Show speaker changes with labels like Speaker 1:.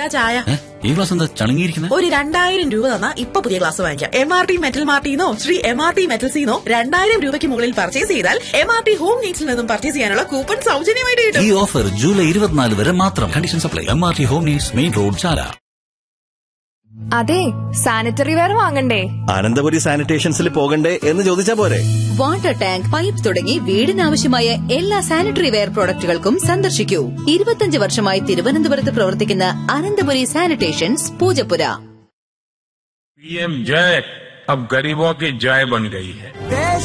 Speaker 1: ചായ
Speaker 2: ഏ? ഈ ഗ്ലാസ് എന്താ ചളുങ്ങിയിരിക്കുന്നത്
Speaker 1: ഒരു രണ്ടായിരം രൂപ തന്നാ ഇപ്പൊ പുതിയ ഗ്ലാസ് വാങ്ങിക്കാം എം ആർ ടി മെറ്റൽ മാർട്ടിന്നോ ശ്രീ എം ആർ ടി മെറ്റൽസിന്നോ രണ്ടായിരം രൂപയ്ക്ക് മുകളിൽ പർച്ചേസ് ചെയ്താൽ എം ആർ ടി ഹോം നീഡ്സിൽ നിന്നും പർച്ചേസ് ചെയ്യാനുള്ള കൂപ്പൺ സൗജന്യമായിട്ട്
Speaker 2: ഈ
Speaker 1: കിട്ടും
Speaker 2: ഓഫർ ജൂലൈ ഇരുപത്തിനാല് വരെ മാത്രം condition supply M R T home needs main road Chala
Speaker 3: അതെ സാനിറ്ററി വെയർ വാങ്ങണ്ടേ
Speaker 4: അനന്തപുരി സാനിറ്റേഷൻസിൽ പോകണ്ടേ എന്ന് ചോദിച്ചാ പോരെ
Speaker 5: വാട്ടർ ടാങ്ക് പൈപ്പ് തുടങ്ങി വീടിനാവശ്യമായ എല്ലാ സാനിറ്ററി വെയർ പ്രോഡക്റ്റുകൾക്കും സന്ദർശിക്കൂ ഇരുപത്തിയഞ്ച് വർഷമായി തിരുവനന്തപുരത്ത് പ്രവർത്തിക്കുന്ന അനന്തപുരി സാനിറ്റേഷൻസ് പൂജപ്പുര
Speaker 6: पीएम जय अब गरीबों की जय बन गई है
Speaker 7: देश